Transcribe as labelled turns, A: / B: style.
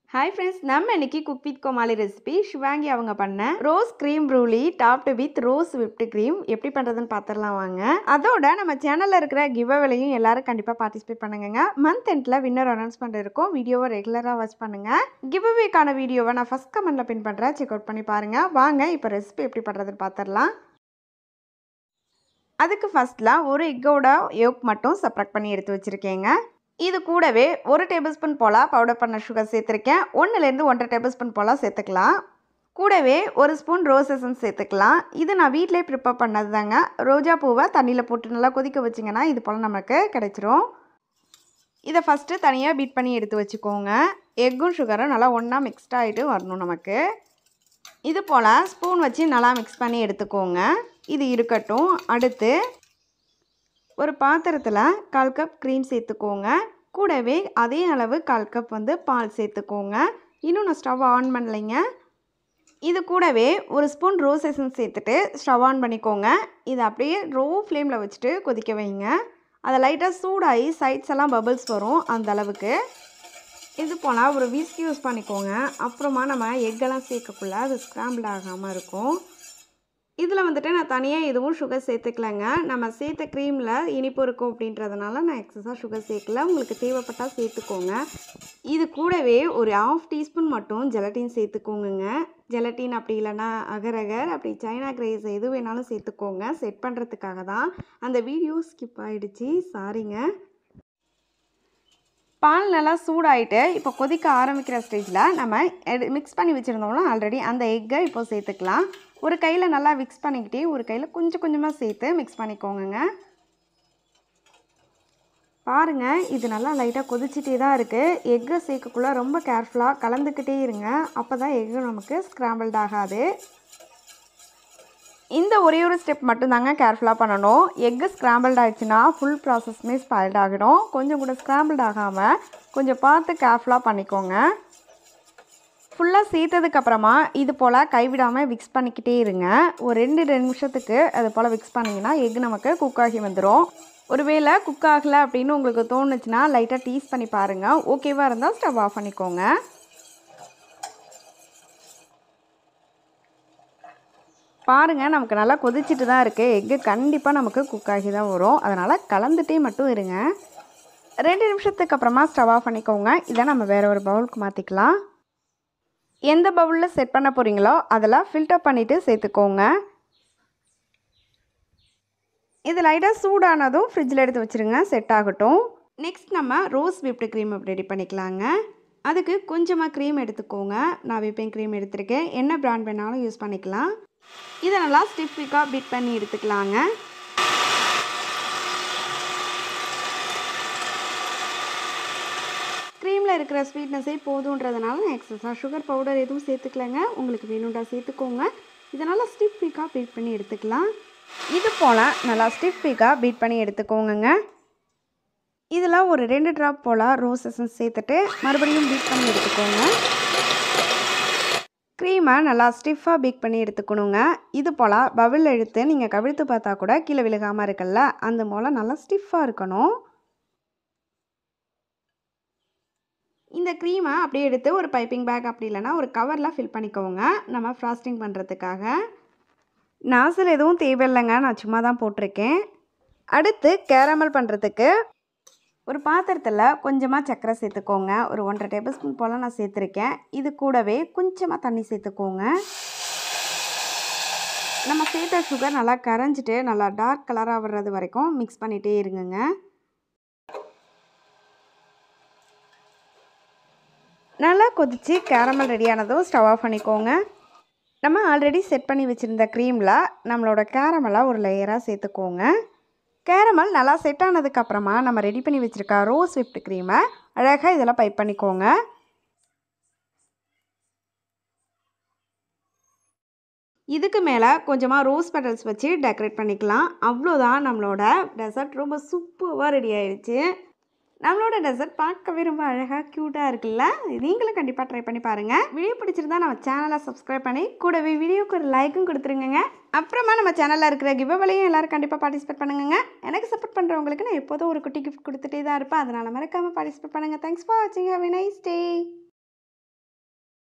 A: hi friends நம்ம இன்னைக்கு cook with Comali recipe Shivangi அவங்க பண்ண rose cream brulee topped with rose whipped cream எப்படி பண்ணுறதுன்னு பார்த்துடலாம் வாங்க அதோட நம்ம சேனலில் இருக்கிற கிவ் அவேலையும் எல்லாரும் கண்டிப்பாக பார்ட்டிசிபேட் பண்ணுங்க மந்த் எண்டில் வின்னர் அனௌன்ஸ்மெண்ட் இருக்கும் வீடியோவை ரெகுலராக வாட்ச் பண்ணுங்க கிவ் அவேக்கான வீடியோவை நான் ஃபஸ்ட் கமெண்ட்டில் பின் பண்ணுறேன் செக் அவுட் பண்ணி பாருங்கள் வாங்க இப்போ ரெசிபி எப்படி பண்ணுறதுன்னு பார்த்துடலாம் அதுக்கு ஃபஸ்ட்டில் ஒரு எக்கோட யோக் மட்டும் செப்ரேட் பண்ணி எடுத்து வச்சுருக்கேங்க இது கூடவே ஒரு டேபிள் ஸ்பூன் போல் பவுடர் பண்ண சுகர் சேர்த்துருக்கேன் ஒன்றுலேருந்து ஒன்றரை டேபிள் ஸ்பூன் போல் சேர்த்துக்கலாம் கூடவே ஒரு ஸ்பூன் ரோஸ் எசன்ஸ் சேர்த்துக்கலாம் இது நான் வீட்டிலே ப்ரிப்பேர் பண்ணது தாங்க ரோஜா பூவை தண்ணியில் போட்டு நல்லா கொதிக்க வச்சிங்கன்னா இது போல் நமக்கு கிடைச்சிரும் இதை ஃபஸ்ட்டு தனியாக பீட் பண்ணி எடுத்து வச்சுக்கோங்க எக்கும் சுகரும் நல்லா ஒன்றா மிக்ஸ்ட் ஆகிட்டு வரணும் நமக்கு இது போல் ஸ்பூன் வச்சு நல்லா மிக்ஸ் பண்ணி எடுத்துக்கோங்க இது இருக்கட்டும் அடுத்து ஒரு பாத்திரத்தில் கால் கப் க்ரீம் சேர்த்துக்கோங்க கூடவே அதே அளவு கால் கப் வந்து பால் சேர்த்துக்கோங்க இன்னும் நான் ஸ்டவ் ஆன் பண்ணலைங்க இது கூடவே ஒரு ஸ்பூன் ரோஸ் எசன்ஸ் சேர்த்துட்டு ஸ்டவ் ஆன் பண்ணிக்கோங்க இதை அப்படியே ரோ ஃப்ளேமில் வச்சுட்டு கொதிக்க வைங்க அதை லைட்டாக சூடாகி சைட்ஸ் எல்லாம் பபிள்ஸ் வரும் அந்த அளவுக்கு இது போல் ஒரு விஸ்க் யூஸ் பண்ணிக்கோங்க அப்புறமா நம்ம எக்கெல்லாம் சேர்க்கக்குள்ள அது ஸ்க்ராம்பிள் ஆகாமல் இருக்கும் இதில் வந்துட்டு நான் தனியாக எதுவும் சுகர் சேர்த்துக்கலங்க நம்ம சேர்த்த க்ரீமில் இனிப்பு இருக்கும் அப்படின்றதுனால நான் எக்ஸஸாக சுகர் சேர்க்கல உங்களுக்கு தேவைப்பட்டால் சேர்த்துக்கோங்க இது கூடவே ஒரு ஆஃப் டீஸ்பூன் மட்டும் ஜெலட்டின் சேர்த்துக்கோங்க ஜெலட்டின் அப்படி இல்லைன்னா அகரகர் அப்படி சைனா கிரேஸ் எது வேணாலும் சேர்த்துக்கோங்க செட் பண்ணுறதுக்காக தான் அந்த வீடியோ ஸ்கிப் ஆகிடுச்சு சாரிங்க பால் நல்லா சூடாயிட்டு இப்போ கொதிக்க ஆரம்பிக்கிற ஸ்டேஜில் நம்ம எடு மிக்ஸ் பண்ணி வச்சுருந்தோம்னா ஆல்ரெடி அந்த எக்கை இப்போ சேர்த்துக்கலாம் ஒரு கையில் நல்லா மிக்ஸ் பண்ணிக்கிட்டே ஒரு கையில் கொஞ்சம் கொஞ்சமாக சேர்த்து மிக்ஸ் பண்ணிக்கோங்க பாருங்கள் இது நல்லா லைட்டாக கொதிச்சிட்டே தான் இருக்குது எக்கை சேர்க்கக்குள்ளே ரொம்ப கேர்ஃபுல்லாக கலந்துக்கிட்டே இருங்க அப்போ தான் எக்கு நமக்கு ஸ்க்ராம்பிள்ட் ஆகாது இந்த ஒரே ஒரு ஸ்டெப் மட்டும்தாங்க கேர்ஃபுல்லாக பண்ணணும் எக்கு ஸ்க்ராம்பிள்ட் ஆகிடுச்சுன்னா ஃபுல் ப்ராசஸ்மே ஸ்பாயில்ட் ஆகிடும் கொஞ்சம் கூட ஸ்க்ராம்பிள்ட் ஆகாமல் கொஞ்சம் பார்த்து கேர்ஃபுல்லாக பண்ணிக்கோங்க ஃபுல்லாக சேர்த்ததுக்கப்புறமா இது போல் கைவிடாமல் மிக்ஸ் பண்ணிக்கிட்டே இருங்க ஒரு ரெண்டு ரெண்டு நிமிஷத்துக்கு அது போல் மிக்ஸ் பண்ணிங்கன்னா எக் நமக்கு குக் ஆகி வந்துடும் ஒருவேளை குக் ஆகலை அப்படின்னு உங்களுக்கு தோணுச்சுன்னா லைட்டாக டீஸ் பண்ணி பாருங்கள் ஓகேவாக இருந்தால் ஸ்டவ் ஆஃப் பண்ணிக்கோங்க பாருங்கள் நமக்கு நல்லா கொதிச்சுட்டு தான் இருக்குது எக்கு கண்டிப்பாக நமக்கு குக் ஆகி தான் வரும் அதனால் கலந்துட்டே மட்டும் இருங்க ரெண்டு நிமிஷத்துக்கு அப்புறமா ஸ்டவ் ஆஃப் பண்ணிக்கோங்க இதை நம்ம வேறு ஒரு பவுலுக்கு மாற்றிக்கலாம் எந்த பவுலில் செட் பண்ண போகிறீங்களோ அதெல்லாம் ஃபில்டர் பண்ணிவிட்டு சேர்த்துக்கோங்க இது லைட்டாக சூடானதும் ஃப்ரிட்ஜில் எடுத்து வச்சுருங்க செட் ஆகட்டும் நெக்ஸ்ட் நம்ம ரோஸ் விப்டு க்ரீம் ரெடி பண்ணிக்கலாங்க அதுக்கு கொஞ்சமாக க்ரீம் எடுத்துக்கோங்க நான் விப்பிங் க்ரீம் எடுத்திருக்கேன் என்ன ப்ராண்ட் வேணாலும் யூஸ் பண்ணிக்கலாம் இதை நல்லா ஸ்டிஃபிக்காக பீட் பண்ணி எடுத்துக்கலாங்க க்ரீமில் இருக்கிற ஸ்வீட்னஸே போதுன்றதுனால நான் எக்ஸஸாக சுகர் பவுடர் எதுவும் சேர்த்துக்கலங்க உங்களுக்கு வேணுண்டா சேர்த்துக்கோங்க இதனால் ஸ்டிஃபிக்காக பீட் பண்ணி எடுத்துக்கலாம் இது போல் நல்லா ஸ்டிஃபிக்காக பீட் பண்ணி எடுத்துக்கோங்க இதில் ஒரு ரெண்டு ட்ராப் போல் ரோஸ் எசன்ஸ் சேர்த்துட்டு மறுபடியும் பீட் பண்ணி எடுத்துக்கோங்க க்ரீமை நல்லா ஸ்டிஃபாக பீக் பண்ணி எடுத்துக்கணுங்க இது போல் பபிள் எடுத்து நீங்கள் கவிழ்த்து பார்த்தா கூட கீழே விழுகாமல் இருக்குல்ல அந்த மூலம் நல்லா ஸ்டிஃபாக இருக்கணும் இந்த க்ரீமை அப்படியே எடுத்து ஒரு பைப்பிங் பேக் அப்படி இல்லைன்னா ஒரு கவரில் ஃபில் பண்ணிக்கோங்க நம்ம ஃப்ராஸ்டிங் பண்ணுறதுக்காக நாசில் எதுவும் தேவையில்லைங்க நான் சும்மா தான் போட்டிருக்கேன் அடுத்து கேரமல் பண்ணுறதுக்கு ஒரு பாத்திரத்தில் கொஞ்சமாக சர்க்கரை சேர்த்துக்கோங்க ஒரு ஒன்றரை டேபிள் ஸ்பூன் போல் நான் சேர்த்துருக்கேன் இது கூடவே கொஞ்சமாக தண்ணி சேர்த்துக்கோங்க நம்ம சேர்த்த சுகர் நல்லா கரைஞ்சிட்டு நல்லா டார்க் கலராக வர்றது வரைக்கும் மிக்ஸ் பண்ணிகிட்டே இருங்கங்க நல்லா கொதித்து கேரமல் ரெடியானதும் ஸ்டவ் ஆஃப் பண்ணிக்கோங்க நம்ம ஆல்ரெடி செட் பண்ணி வச்சுருந்த க்ரீமில் நம்மளோட கேரமலாக ஒரு லேயராக சேர்த்துக்கோங்க கேரமல் நல்லா செட் ஆனதுக்கப்புறமா நம்ம ரெடி பண்ணி வச்சுருக்க ரோஸ் விப்டு க்ரீமை அழகாக இதெல்லாம் பைப் பண்ணிக்கோங்க இதுக்கு மேலே கொஞ்சமாக ரோஸ் பெட்டல்ஸ் வச்சு டெக்கரேட் பண்ணிக்கலாம் அவ்வளோதான் நம்மளோட டெசர்ட் ரொம்ப சூப்பராக ரெடி ஆயிடுச்சு நம்மளோட டெசர்ட் பார்க்கவே ரொம்ப அழகாக க்யூட்டாக இருக்குல்ல நீங்களும் கண்டிப்பாக ட்ரை பண்ணி பாருங்கள் வீடியோ பிடிச்சிருந்தா நம்ம சேனலை சப்ஸ்கிரைப் பண்ணி கூடவே வீடியோக்கு ஒரு லைக்கும் கொடுத்துருங்க அப்புறமா நம்ம சேனலில் இருக்கிற கிவ்அவலையும் எல்லோரும் கண்டிப்பாக பார்ட்டிசிபேட் பண்ணுங்க எனக்கு சப்போர்ட் பண்ணுறவங்களுக்கு நான் எப்போதும் ஒரு குட்டி கிஃப்ட் கொடுத்துட்டே தான் இருப்பேன் அதனால் மறக்காமல் பார்ட்டிசிபேட் பண்ணுங்கள் தேங்க்ஸ் ஃபார் வாட்சிங் ஹேவ் நைஸ் டே